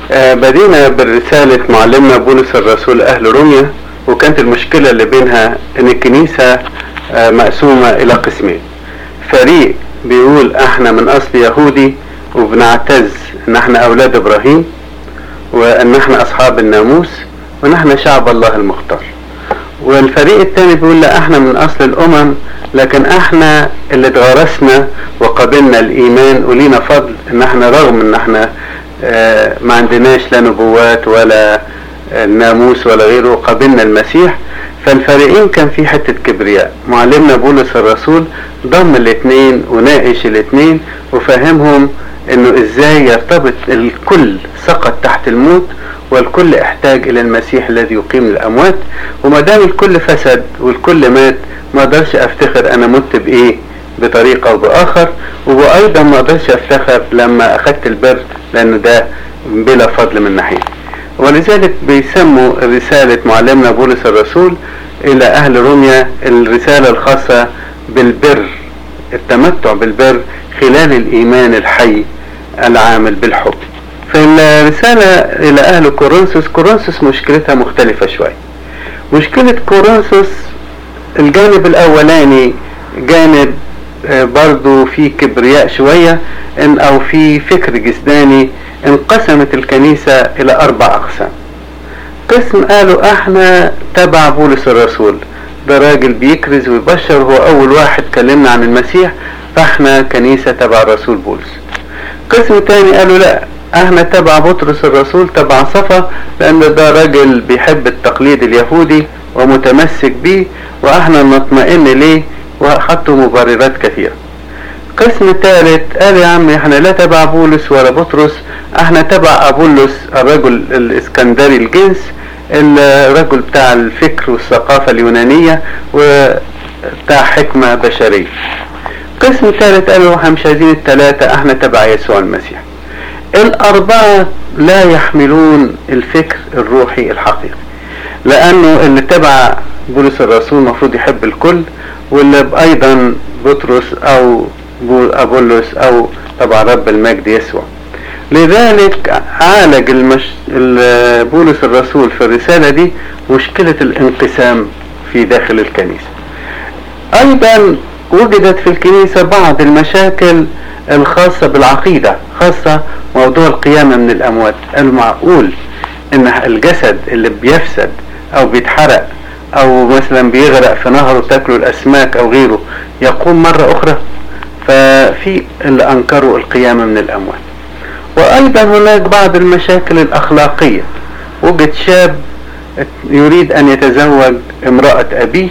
آه، بدينا برسالة معلمنا بولس الرسول أهل روميا وكانت المشكلة اللي بينها إن الكنيسة آه، مقسومة إلى قسمين فريق بيقول إحنا من أصل يهودي وبنعتز إن إحنا أولاد إبراهيم وإن إحنا أصحاب الناموس وإن إحنا شعب الله المختار والفريق التاني بيقول لا احنا من اصل الامم لكن احنا اللي اتغرسنا وقبلنا الايمان ولينا فضل ان احنا رغم ان احنا آه، ما عندناش لا نبوات ولا آه، ناموس ولا غيره قبلنا المسيح فالفريقين كان في حتة كبرياء معلمنا بولس الرسول ضم الاثنين وناقش الاثنين وفهمهم انه ازاي يرتبط الكل سقط تحت الموت والكل احتاج الى المسيح الذي يقيم الاموات وما دام الكل فسد والكل مات ما اقدرش افتخر انا مت بايه بطريقه او باخر وايضا ما اقدرش افتخر لما اخذت البر لان ده بلا فضل من ناحيتي ولذلك بيسموا رسالة معلمنا بولس الرسول إلى أهل روميا الرسالة الخاصة بالبر التمتع بالبر خلال الإيمان الحي العامل بالحب في الرسالة إلى أهل كورنثوس كورنثوس مشكلتها مختلفة شوية مشكلة كورنثوس الجانب الأولاني جانب آه، برضو في كبرياء شوية إن أو في فكر جسداني انقسمت الكنيسة إلى أربع أقسام قسم قالوا احنا تبع بولس الرسول ده راجل بيكرز ويبشر هو أول واحد كلمنا عن المسيح فاحنا كنيسة تبع الرسول بولس قسم تاني قالوا لا احنا تبع بطرس الرسول تبع صفا لان ده راجل بيحب التقليد اليهودي ومتمسك بيه واحنا نطمئن ليه وحطوا مبررات كثيرة قسم ثالث قال يا عم احنا لا تبع بولس ولا بطرس احنا تبع ابولس الرجل الاسكندري الجنس الرجل بتاع الفكر والثقافة اليونانية وبتاع حكمة بشرية قسم ثالث قالوا احنا مش عايزين الثلاثة احنا تبع يسوع المسيح الأربعة لا يحملون الفكر الروحي الحقيقي لأنه اللي تبع بولس الرسول المفروض يحب الكل واللي أيضا بطرس أو بول- أبولس أو تبع رب المجد يسوع لذلك عالج المش... ال- بولس الرسول في الرسالة دي مشكلة الانقسام في داخل الكنيسة أيضا وجدت في الكنيسة بعض المشاكل الخاصة بالعقيدة خاصة موضوع القيامة من الأموات المعقول إن الجسد اللي بيفسد أو بيتحرق أو مثلا بيغرق في نهر وتاكله الأسماك أو غيره يقوم مرة أخرى ففي اللي أنكروا القيامة من الأموات وأيضا هناك بعض المشاكل الأخلاقية وجد شاب يريد أن يتزوج امرأة أبيه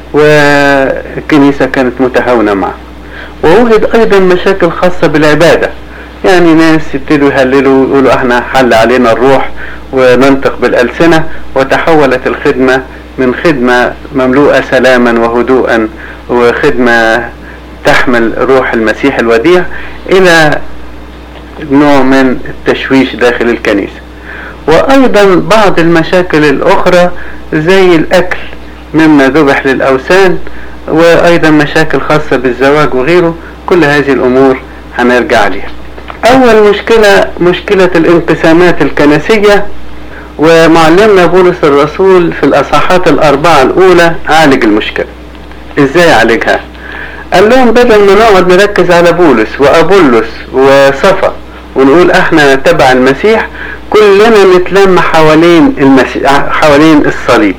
والكنيسة كانت متهاونة معه ووجد أيضا مشاكل خاصة بالعبادة يعني ناس يبتدوا يهللوا ويقولوا احنا حل علينا الروح وننطق بالألسنة وتحولت الخدمة من خدمة مملوءة سلاما وهدوءا وخدمة تحمل روح المسيح الوديع إلى نوع من التشويش داخل الكنيسة وأيضا بعض المشاكل الأخرى زي الأكل مما ذبح للأوثان وأيضا مشاكل خاصة بالزواج وغيره كل هذه الأمور هنرجع لها أول مشكلة مشكلة الانقسامات الكنسية ومعلمنا بولس الرسول في الأصحاحات الأربعة الأولى عالج المشكلة إزاي عالجها؟ قال لهم بدل ما نقعد نركز على بولس وأبولس وصفا ونقول احنا تبع المسيح كلنا نتلم حوالين المسيح حوالين الصليب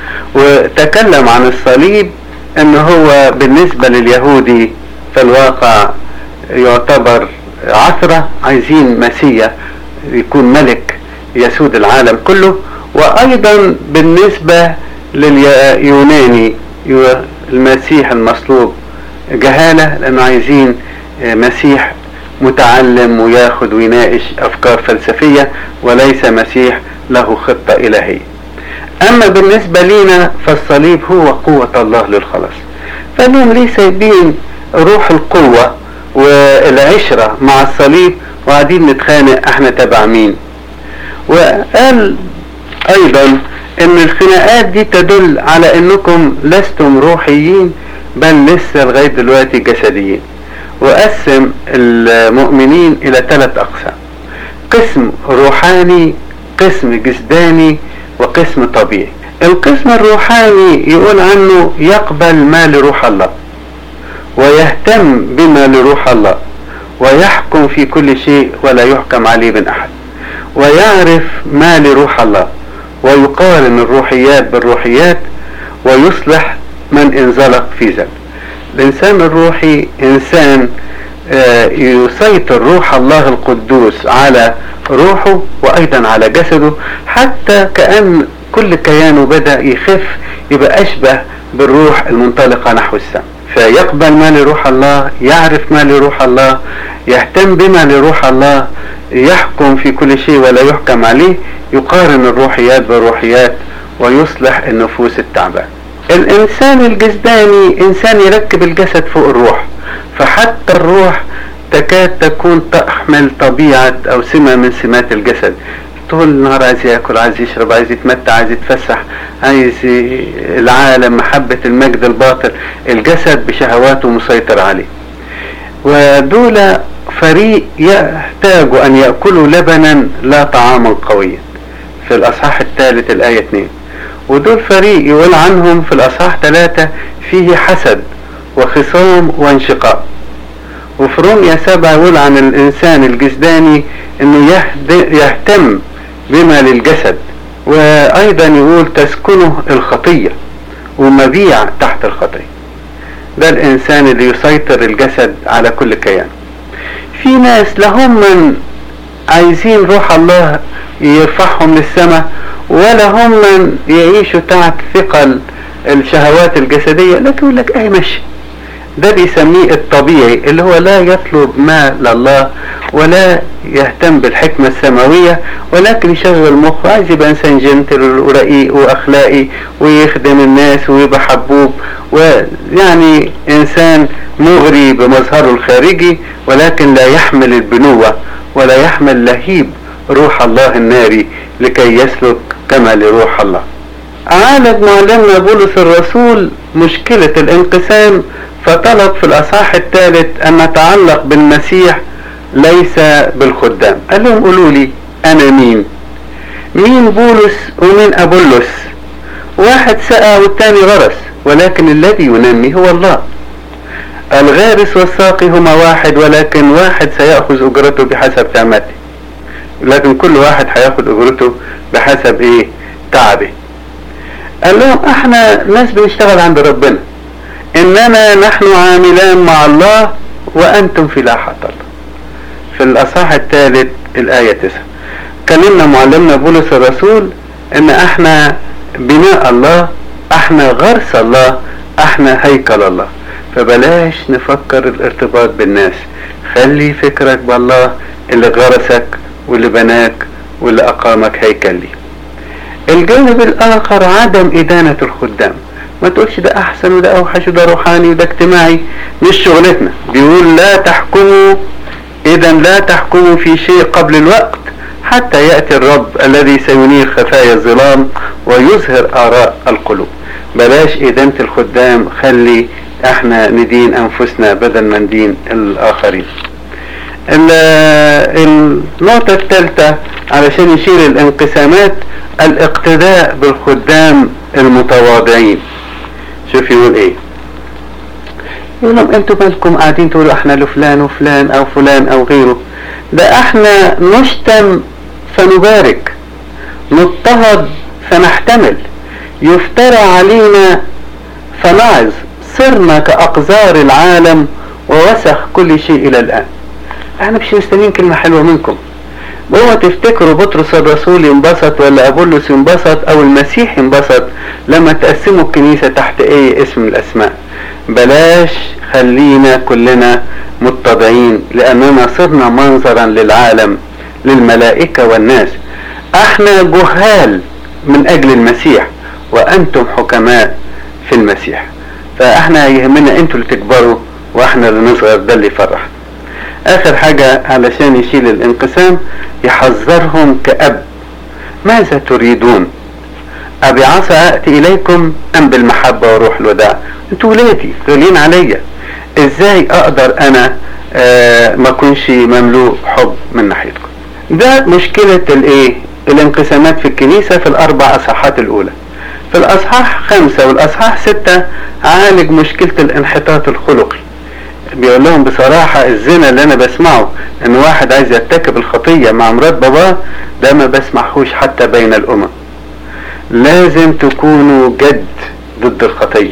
وتكلم عن الصليب ان هو بالنسبة لليهودي في الواقع يعتبر عثرة عايزين مسيح يكون ملك يسود العالم كله وايضا بالنسبة لليوناني المسيح المصلوب جهالة لانه عايزين مسيح متعلم وياخد ويناقش افكار فلسفية وليس مسيح له خطة الهية اما بالنسبة لينا فالصليب هو قوة الله للخلاص فانهم ليه سايبين روح القوة والعشرة مع الصليب وقاعدين نتخانق احنا تبع مين وقال ايضا ان الخناقات دي تدل على انكم لستم روحيين بل لسه لغاية دلوقتي جسديين وقسم المؤمنين الى ثلاث اقسام قسم روحاني قسم جسداني وقسم طبيعي القسم الروحاني يقول عنه يقبل ما لروح الله ويهتم بما لروح الله ويحكم في كل شيء ولا يحكم عليه من احد ويعرف ما لروح الله ويقارن الروحيات بالروحيات ويصلح من انزلق في ذلك الانسان الروحي انسان يسيطر روح الله القدوس على روحه وايضا على جسده حتى كأن كل كيانه بدأ يخف يبقى اشبه بالروح المنطلقة نحو السماء فيقبل ما لروح الله يعرف ما لروح الله يهتم بما لروح الله يحكم في كل شيء ولا يحكم عليه يقارن الروحيات بالروحيات ويصلح النفوس التعبان الانسان الجسداني انسان يركب الجسد فوق الروح فحتى الروح تكاد تكون تحمل طبيعة او سمة من سمات الجسد طول النهار عايز ياكل عايز يشرب عايز يتمتع عايز يتفسح عايز العالم محبة المجد الباطل الجسد بشهواته مسيطر عليه ودول فريق يحتاج ان يأكلوا لبنا لا طعاما قويا في الاصحاح الثالث الاية 2 ودول فريق يقول عنهم في الاصحاح ثلاثة فيه حسد وخصام وانشقاق وفي روميا سبعة يقول عن الانسان الجسداني انه يهتم بما للجسد وايضا يقول تسكنه الخطية ومبيع تحت الخطية ده الانسان اللي يسيطر الجسد على كل كيان في ناس لهم من عايزين روح الله يرفعهم للسماء ولا هم من يعيشوا تحت ثقل الشهوات الجسدية لكن يقول لك ايه ماشي ده بيسميه الطبيعي اللي هو لا يطلب ما لله ولا يهتم بالحكمة السماوية ولكن يشغل مخه عايز يبقى انسان جنتل ورقيق واخلاقي ويخدم الناس ويبقى حبوب ويعني انسان مغري بمظهره الخارجي ولكن لا يحمل البنوة ولا يحمل لهيب روح الله الناري لكي يسلك كما لروح الله عالج معلمنا بولس الرسول مشكلة الانقسام فطلب في الأصحاح الثالث أن نتعلق بالمسيح ليس بالخدام قال لهم قولوا لي أنا مين مين بولس ومين أبولس واحد سقى والتاني غرس ولكن الذي ينمي هو الله الغارس والساقي هما واحد ولكن واحد سيأخذ أجرته بحسب تعمته لكن كل واحد هياخد أجرته بحسب إيه تعبه قال لهم احنا ناس بنشتغل عند ربنا انما نحن عاملان مع الله وانتم في لاحة الله في الاصحاح الثالث الاية 9 كلمنا معلمنا بولس الرسول ان احنا بناء الله احنا غرس الله احنا هيكل الله فبلاش نفكر الارتباط بالناس خلي فكرك بالله اللي غرسك واللي بناك واللي اقامك هيكل لي الجانب الاخر عدم ادانة الخدام ما تقولش ده احسن وده اوحش وده روحاني وده اجتماعي مش شغلتنا بيقول لا تحكموا اذا لا تحكموا في شيء قبل الوقت حتى يأتي الرب الذي سينير خفايا الظلام ويظهر آراء القلوب بلاش إدانة الخدام خلي احنا ندين أنفسنا بدل ما ندين الآخرين النقطة الثالثة علشان يشيل الانقسامات الاقتداء بالخدام المتواضعين شوف يقول ايه يقول لهم انتوا مالكم قاعدين تقولوا احنا لفلان وفلان او فلان او غيره ده احنا نشتم فنبارك نضطهد فنحتمل يفترى علينا فنعظ صرنا كأقذار العالم ووسخ كل شيء إلى الآن احنا مش مستنيين كلمة حلوة منكم اوعوا تفتكروا بطرس الرسول ينبسط ولا ابولس ينبسط او المسيح ينبسط لما تقسموا الكنيسة تحت اي اسم من الاسماء بلاش خلينا كلنا متضعين لاننا صرنا منظرا للعالم للملائكة والناس احنا جهال من اجل المسيح وانتم حكماء في المسيح فاحنا يهمنا انتوا اللي تكبروا واحنا اللي نصغر ده اللي يفرح اخر حاجة علشان يشيل الانقسام يحذرهم كأب ماذا تريدون ابي عصا اتي اليكم ام بالمحبة وروح الوداع انتوا ولادي غاليين عليا ازاي اقدر انا آه ما اكونش مملوء حب من ناحيتكم ده مشكلة الايه الانقسامات في الكنيسة في الاربع اصحاحات الاولى في الاصحاح خمسة والاصحاح ستة عالج مشكلة الانحطاط الخلقي بيقول لهم بصراحة الزنا اللي انا بسمعه ان واحد عايز يرتكب الخطية مع مرات باباه ده ما بسمعهوش حتى بين الامم لازم تكونوا جد ضد الخطية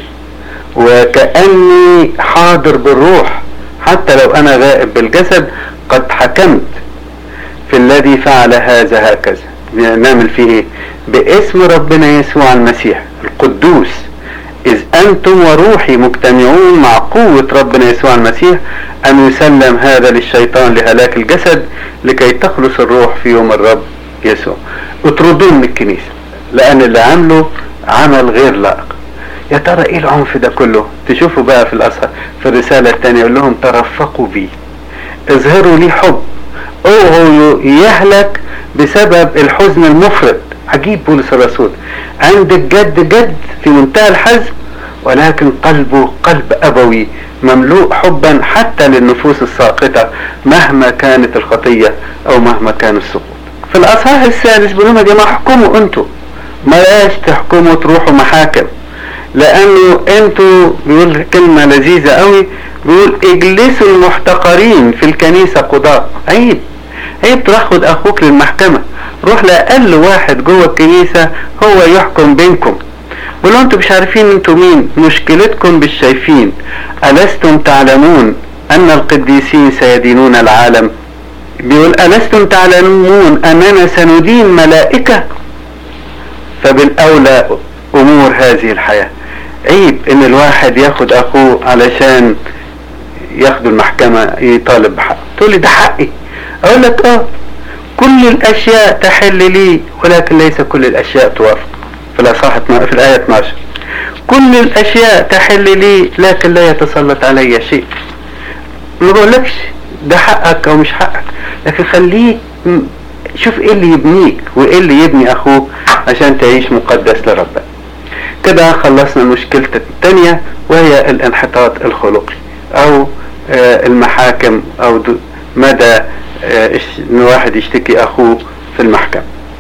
وكأني حاضر بالروح حتى لو انا غائب بالجسد قد حكمت في الذي فعل هذا هكذا نعمل فيه ايه باسم ربنا يسوع المسيح القدوس إذ أنتم وروحي مجتمعون مع قوة ربنا يسوع المسيح أن يسلم هذا للشيطان لهلاك الجسد لكي تخلص الروح في يوم الرب يسوع اطردوه من الكنيسة لأن اللي عمله عمل غير لائق يا ترى ايه العنف ده كله تشوفوا بقى في الأصحاب في الرسالة الثانية يقول لهم ترفقوا بي اظهروا لي حب اوعوا يهلك بسبب الحزن المفرط عجيب بولس الرسول عند الجد جد في منتهى الحزم ولكن قلبه قلب أبوي مملوء حبا حتى للنفوس الساقطة مهما كانت الخطية أو مهما كان السقوط في الأصحاح الثالث بيقول لهم يا جماعة احكموا أنتوا بلاش تحكموا تروحوا محاكم لأنه أنتوا بيقول كلمة لذيذة قوي بيقول اجلسوا المحتقرين في الكنيسة قضاء عيب عيب تاخد أخوك للمحكمة روح لأقل واحد جوه الكنيسة هو يحكم بينكم ولو انتم مش عارفين انتوا مين مشكلتكم بالشايفين ألستم تعلمون أن القديسين سيدينون العالم بيقول ألستم تعلمون أننا سندين ملائكة فبالأولى أمور هذه الحياة عيب إن الواحد ياخد أخوه علشان ياخدوا المحكمة يطالب بحقه تقول لي ده حقي أقول لك آه كل الأشياء تحل لي ولكن ليس كل الأشياء توافق في الأصحاح في الآية 12 كل الأشياء تحل لي لكن لا يتسلط علي شيء ما بقولكش ده حقك أو مش حقك لكن خليك شوف ايه اللي يبنيك وايه اللي يبني اخوك عشان تعيش مقدس لربك كده خلصنا المشكلة الثانية وهي الانحطاط الخلقي او آه المحاكم او مدى آه ان واحد يشتكي اخوه في المحكمة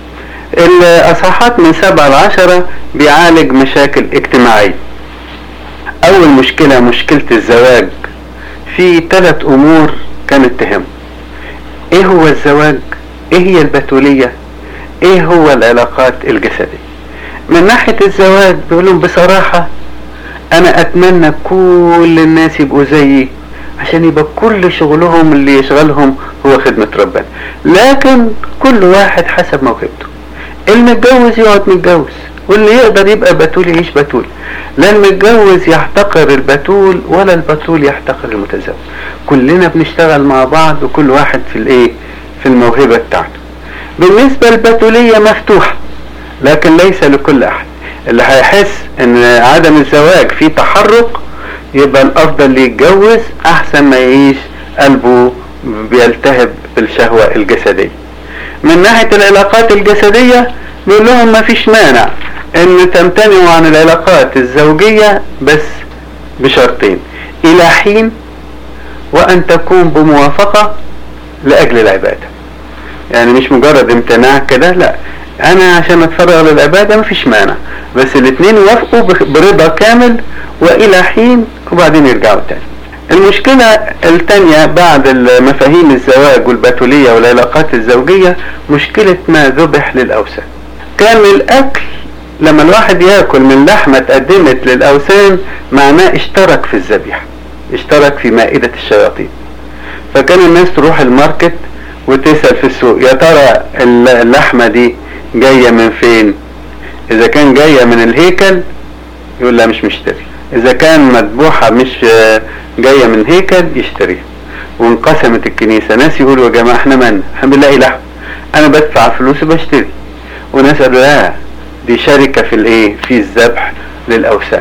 الاصحاحات من سبعة لعشرة بيعالج مشاكل اجتماعية اول مشكلة مشكلة الزواج في ثلاث امور كانت تهم ايه هو الزواج ايه هي البتولية ايه هو العلاقات الجسدية من ناحية الزواج بيقولون بصراحة انا اتمنى كل الناس يبقوا زيي عشان يبقى كل شغلهم اللي يشغلهم هو خدمة ربنا لكن كل واحد حسب موهبته المتجوز يقعد متجوز واللي يقدر يبقى بتول يعيش بتول لا المتجوز يحتقر البتول ولا البتول يحتقر المتزوج كلنا بنشتغل مع بعض وكل واحد في الايه في الموهبة بتاعته بالنسبة للبتولية مفتوحة لكن ليس لكل احد اللي هيحس ان عدم الزواج فيه تحرك يبقى الافضل اللي يتجوز احسن ما يعيش قلبه بيلتهب بالشهوة الجسدية من ناحية العلاقات الجسدية بيقول لهم ما فيش مانع ان تمتنعوا عن العلاقات الزوجية بس بشرطين الى حين وان تكون بموافقة لاجل العبادة يعني مش مجرد امتناع كده لا انا عشان اتفرغ للعبادة مفيش مانع بس الاتنين يوافقوا برضا كامل والى حين وبعدين يرجعوا تاني المشكلة التانية بعد مفاهيم الزواج والبتولية والعلاقات الزوجية مشكلة ما ذبح للأوثان كان الأكل لما الواحد ياكل من لحمة اتقدمت للأوثان معناه اشترك في الذبيحة اشترك في مائدة الشياطين فكان الناس تروح الماركت وتسأل في السوق يا ترى اللحمة دي جاية من فين إذا كان جاية من الهيكل يقول لا مش مشتري إذا كان مذبوحة مش جاية من هيكل يشتريها وانقسمت الكنيسة ناس يقولوا يا جماعة احنا من احنا بنلاقي لحم أنا بدفع فلوس وبشتري وناس قالوا لا دي شركة في الايه في الذبح للأوثان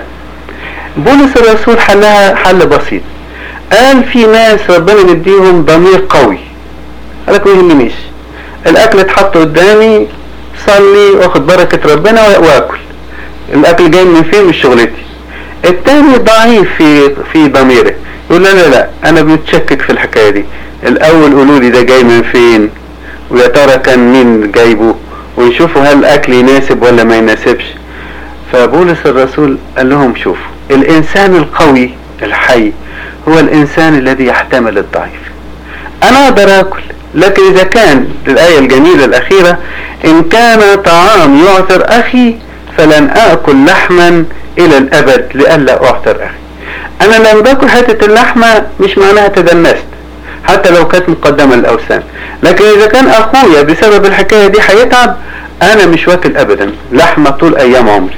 بولس الرسول حلها حل بسيط قال في ناس ربنا مديهم ضمير قوي قال لك ما يهمنيش الاكل اتحط قدامي صلي واخد بركة ربنا واكل الاكل جاي من فين مش شغلتي التاني ضعيف في في ضميره يقول لا لا لا انا متشكك في الحكايه دي الاول قولوا لي ده جاي من فين ويا ترى كان مين جايبه ونشوفوا هل الاكل يناسب ولا ما يناسبش فبولس الرسول قال لهم شوفوا الانسان القوي الحي هو الانسان الذي يحتمل الضعيف انا اقدر اكل لكن اذا كان الايه الجميله الاخيره ان كان طعام يعثر اخي فلن اكل لحما الى الابد لئلا اعثر اخي انا لما باكل حته اللحمه مش معناها تدنست حتى لو كانت مقدمه للاوثان لكن اذا كان اخويا بسبب الحكايه دي هيتعب انا مش واكل ابدا لحمه طول ايام عمري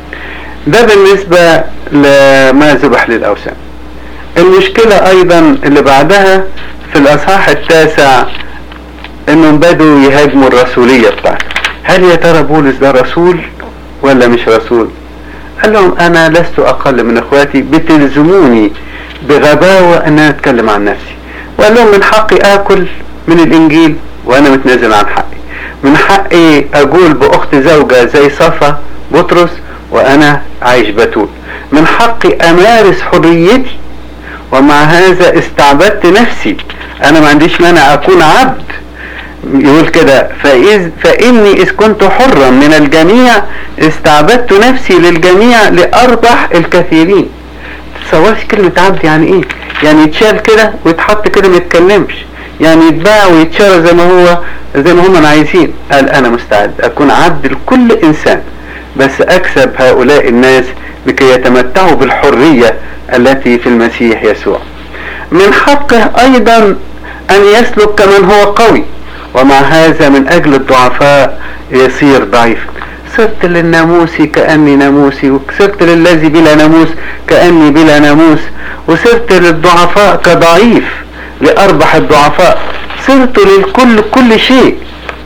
ده بالنسبه لما ذبح للاوثان المشكله ايضا اللي بعدها في الاصحاح التاسع انهم بدوا يهاجموا الرسوليه بتاعته هل يا ترى بولس ده رسول ولا مش رسول قال لهم انا لست اقل من اخواتي بتلزموني بغباوة ان انا اتكلم عن نفسي وقال لهم من حقي اكل من الانجيل وانا متنازل عن حقي من حقي اقول باخت زوجة زي صفا بطرس وانا عايش بتول من حقي امارس حريتي ومع هذا استعبدت نفسي انا ما عنديش مانع اكون عبد يقول كده فإذ فإني إذ كنت حرا من الجميع استعبدت نفسي للجميع لأربح الكثيرين تصورش كلمة عبد يعني إيه؟ يعني يتشال كده ويتحط كده ما يتكلمش يعني يتباع ويتشرى زي ما هو زي ما هم عايزين قال أنا مستعد أكون عبد لكل إنسان بس أكسب هؤلاء الناس لكي يتمتعوا بالحرية التي في المسيح يسوع من حقه أيضا أن يسلك كمن هو قوي ومع هذا من أجل الضعفاء يصير ضعيفا صرت للناموس كأني ناموسي وصرت للذي بلا ناموس كأني بلا ناموس وصرت للضعفاء كضعيف لأربح الضعفاء صرت للكل كل شيء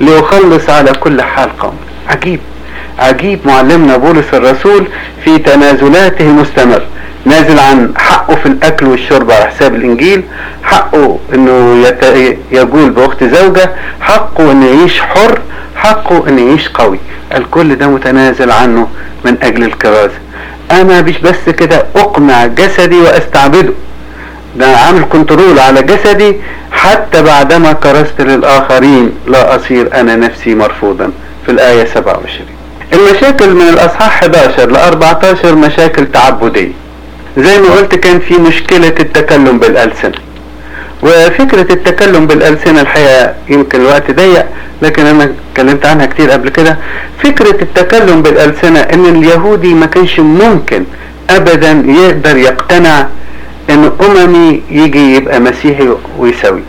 ليخلص على كل حال قوم عجيب عجيب معلمنا بولس الرسول في تنازلاته المستمر نازل عن حقه في الاكل والشرب على حساب الانجيل حقه انه يت... يقول باخت زوجة حقه انه يعيش حر حقه انه يعيش قوي الكل ده متنازل عنه من اجل الكرازة انا مش بس كده اقمع جسدي واستعبده ده عامل كنترول على جسدي حتى بعدما كرست للاخرين لا اصير انا نفسي مرفوضا في الايه 27 المشاكل من الاصحاح 11 ل 14 مشاكل تعبديه زي ما قلت كان في مشكلة التكلم بالألسنة وفكرة التكلم بالألسنة الحقيقة يمكن الوقت ضيق لكن أنا اتكلمت عنها كتير قبل كده فكرة التكلم بالألسنة إن اليهودي ما كانش ممكن أبدا يقدر يقتنع إن أممي يجي يبقى مسيحي ويسوي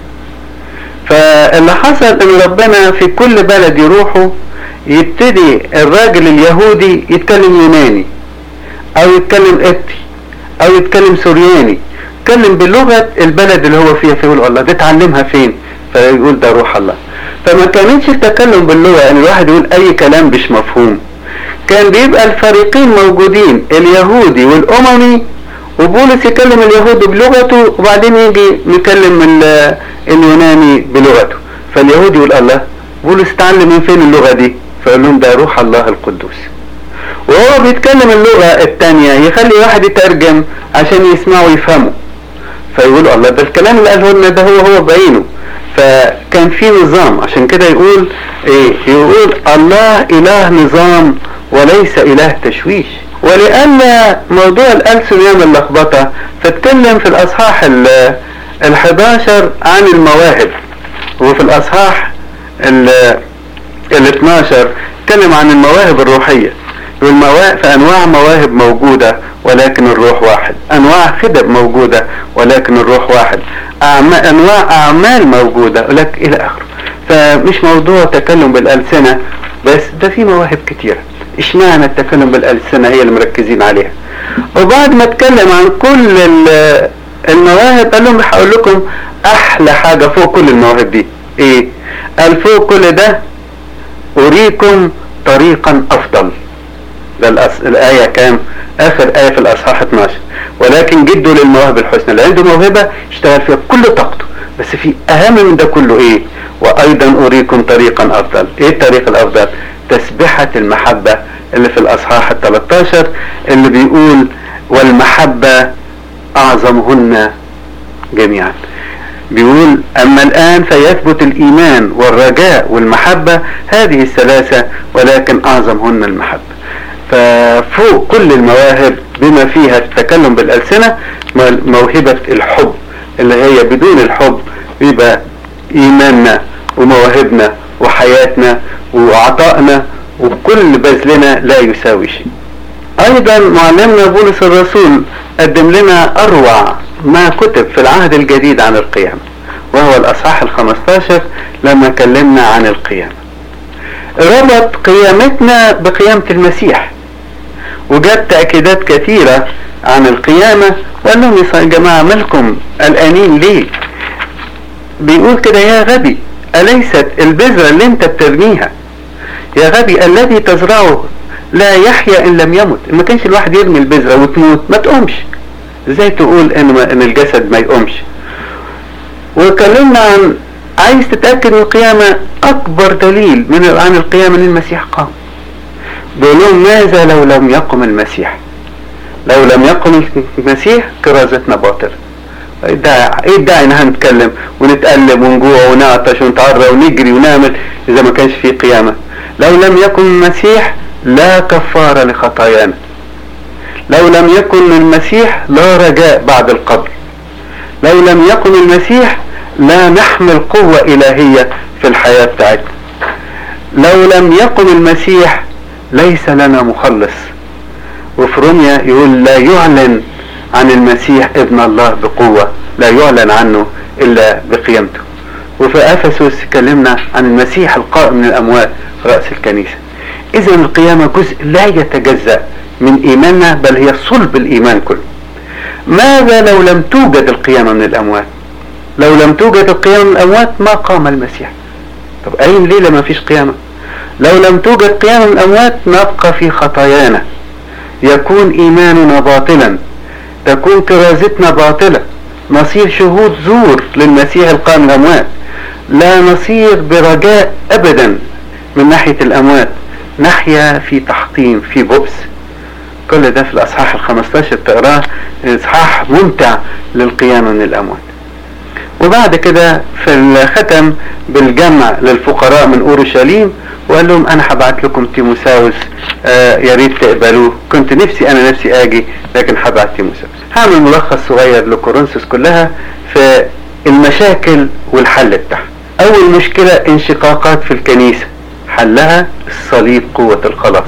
فاللي حصل إن ربنا في كل بلد يروحوا يبتدي الراجل اليهودي يتكلم يوناني أو يتكلم قبطي او يتكلم سورياني يتكلم بلغة البلد اللي هو فيها فيقول الله ده اتعلمها فين فيقول ده روح الله فما كانتش التكلم باللغة يعني الواحد يقول اي كلام مش مفهوم كان بيبقى الفريقين موجودين اليهودي والاممي وبولس يكلم اليهودي بلغته وبعدين يجي يكلم اليوناني بلغته فاليهودي يقول الله بولس اتعلم من فين اللغة دي فيقول لهم ده روح الله القدوس وهو بيتكلم اللغة التانية يخلي واحد يترجم عشان يسمعه ويفهمه فيقول الله ده الكلام اللي قاله لنا ده هو هو بعينه فكان في نظام عشان كده يقول ايه يقول الله اله نظام وليس اله تشويش ولأن موضوع الألسن يعمل لخبطة فاتكلم في الأصحاح ال 11 عن المواهب وفي الأصحاح ال 12 اتكلم عن المواهب الروحية والمواهب فأنواع مواهب موجودة ولكن الروح واحد أنواع خدم موجودة ولكن الروح واحد أعمال أنواع أعمال موجودة ولكن إلى آخره فمش موضوع تكلم بالألسنة بس ده في مواهب كتيرة اشمعنى التكلم بالألسنة هي اللي مركزين عليها وبعد ما اتكلم عن كل المواهب قال لهم هقول لكم أحلى حاجة فوق كل المواهب دي إيه؟ قال فوق كل ده أريكم طريقا أفضل ده الأس... الآية كام؟ آخر آية في الأصحاح 12 ولكن جدوا للمواهب الحسنى اللي عنده موهبة يشتغل فيها كل طاقته بس في أهم من ده كله إيه؟ وأيضا أريكم طريقا أفضل إيه الطريق الأفضل؟ تسبحة المحبة اللي في الأصحاح ال 13 اللي بيقول والمحبة أعظمهن جميعا بيقول أما الآن فيثبت الإيمان والرجاء والمحبة هذه الثلاثة ولكن أعظمهن المحبة ففوق كل المواهب بما فيها التكلم بالألسنة موهبة الحب اللي هي بدون الحب يبقى إيماننا ومواهبنا وحياتنا وعطائنا وكل بذلنا لا يساوي شيء ايضا معلمنا بولس الرسول قدم لنا اروع ما كتب في العهد الجديد عن القيامة وهو الاصحاح الخمستاشر لما كلمنا عن القيامة ربط قيامتنا بقيامة المسيح وجاب تأكيدات كثيرة عن القيامة وقال لهم يا جماعة مالكم قلقانين ليه بيقول كده يا غبي أليست البذرة اللي انت بترميها يا غبي الذي تزرعه لا يحيا ان لم يمت ما كانش الواحد يرمي البذرة وتموت ما تقومش ازاي تقول ان, إن الجسد ما يقومش وكلمنا عن عايز تتأكد من القيامة اكبر دليل من عن القيامة ان المسيح قام بيقول لهم ماذا لو لم يقم المسيح لو لم يقم المسيح كرازتنا باطلة ايه الداعي ان احنا نتكلم ونتألم ونجوع ونعطش ونتعرى ونجري ونعمل اذا ما كانش في قيامة لو لم يكن المسيح لا كفارة لخطايانا لو لم يكن المسيح لا رجاء بعد القبر لو لم يكن المسيح لا نحمل قوة إلهية في الحياة بتاعتنا لو لم يكن المسيح ليس لنا مخلص وفي روميا يقول لا يعلن عن المسيح ابن الله بقوة لا يعلن عنه إلا بقيمته وفي أفسس كلمنا عن المسيح القائم من الأموات رأس الكنيسة إذا القيامة جزء لا يتجزأ من إيماننا بل هي صلب الإيمان كله ماذا لو لم توجد القيامة من الأموات لو لم توجد القيامة من الأموات ما قام المسيح طب أين ليه لما فيش قيامة لو لم توجد قيامة من الأموات نبقى في خطايانا يكون إيماننا باطلا تكون كرازتنا باطلة نصير شهود زور للمسيح القائم من الأموات لا نصير برجاء أبدا من ناحية الأموات نحيا في تحطيم في بؤس كل ده في الأصحاح الخمستاشر تقراه إصحاح ممتع للقيامة من الأموات وبعد كده في الختم بالجمع للفقراء من أورشليم وقال لهم أنا هبعت لكم تيموساوس آه يا ريت تقبلوه كنت نفسي أنا نفسي أجي لكن هبعت تيموساوس هعمل ملخص صغير لكورنثوس كلها في المشاكل والحل بتاعها أول مشكلة انشقاقات في الكنيسة حلها الصليب قوة الخلاص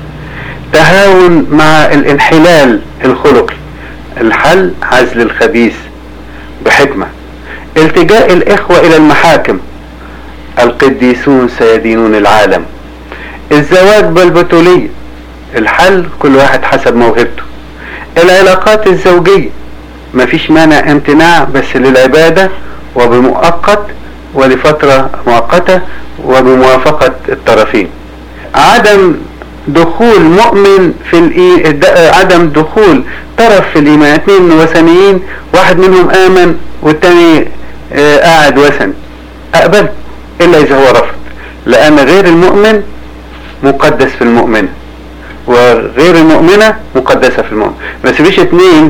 تهاون مع الانحلال الخلقي الحل عزل الخبيث بحكمة التجاء الإخوة إلى المحاكم القديسون سيدينون العالم الزواج بالبتولية الحل كل واحد حسب موهبته العلاقات الزوجية مفيش مانع امتناع بس للعبادة وبمؤقت ولفترة مؤقتة وبموافقة الطرفين عدم دخول مؤمن في الإي... عدم دخول طرف في الإيمان اثنين وثنيين واحد منهم آمن والتاني آه قاعد وثني أقبل إلا إذا هو رفض لأن غير المؤمن مقدس في المؤمنة وغير المؤمنة مقدسة في المؤمن ما تسيبيش اتنين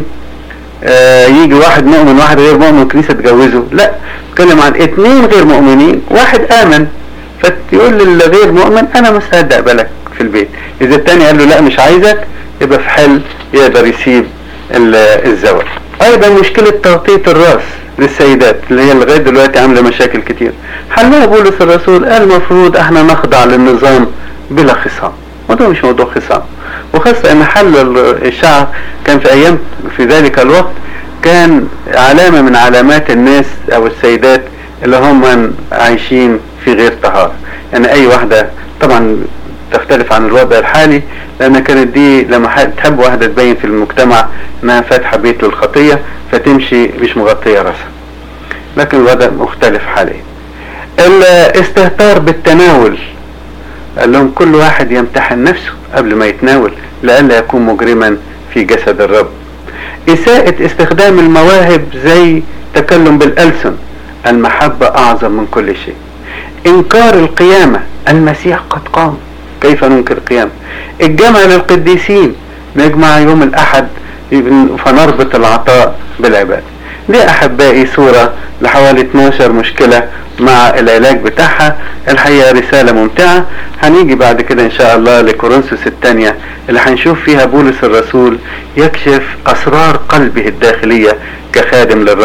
آه يجي واحد مؤمن واحد غير مؤمن والكنيسة تجوزه لا بتكلم عن اتنين غير مؤمنين واحد آمن فتقول للغير مؤمن أنا مستعد أقبلك في البيت إذا التاني قال له لا مش عايزك يبقى في حل يقدر يسيب الزواج أيضا مشكلة تغطية الرأس للسيدات اللي هي لغاية دلوقتي عاملة مشاكل كتير حلها بولس الرسول قال المفروض احنا نخضع للنظام بلا خصام وده مش موضوع خصام وخاصة ان حل الشعر كان في ايام في ذلك الوقت كان علامة من علامات الناس او السيدات اللي هم عايشين في غير طهارة يعني اي واحدة طبعا تختلف عن الوضع الحالي لان كانت دي لما تحب واحدة تبين في المجتمع انها فاتحة بيت للخطية فتمشي مش مغطية راسها لكن الوضع مختلف حاليا الاستهتار بالتناول قال لهم كل واحد يمتحن نفسه قبل ما يتناول لئلا يكون مجرما في جسد الرب إساءة استخدام المواهب زي تكلم بالألسن المحبة أعظم من كل شيء إنكار القيامة المسيح قد قام كيف ننكر القيامة الجمع للقديسين نجمع يوم الأحد فنربط العطاء بالعبادة دي احبائي صورة لحوالي 12 مشكلة مع العلاج بتاعها الحقيقة رسالة ممتعة هنيجي بعد كده ان شاء الله لكورنثوس الثانية اللي هنشوف فيها بولس الرسول يكشف اسرار قلبه الداخلية كخادم للرب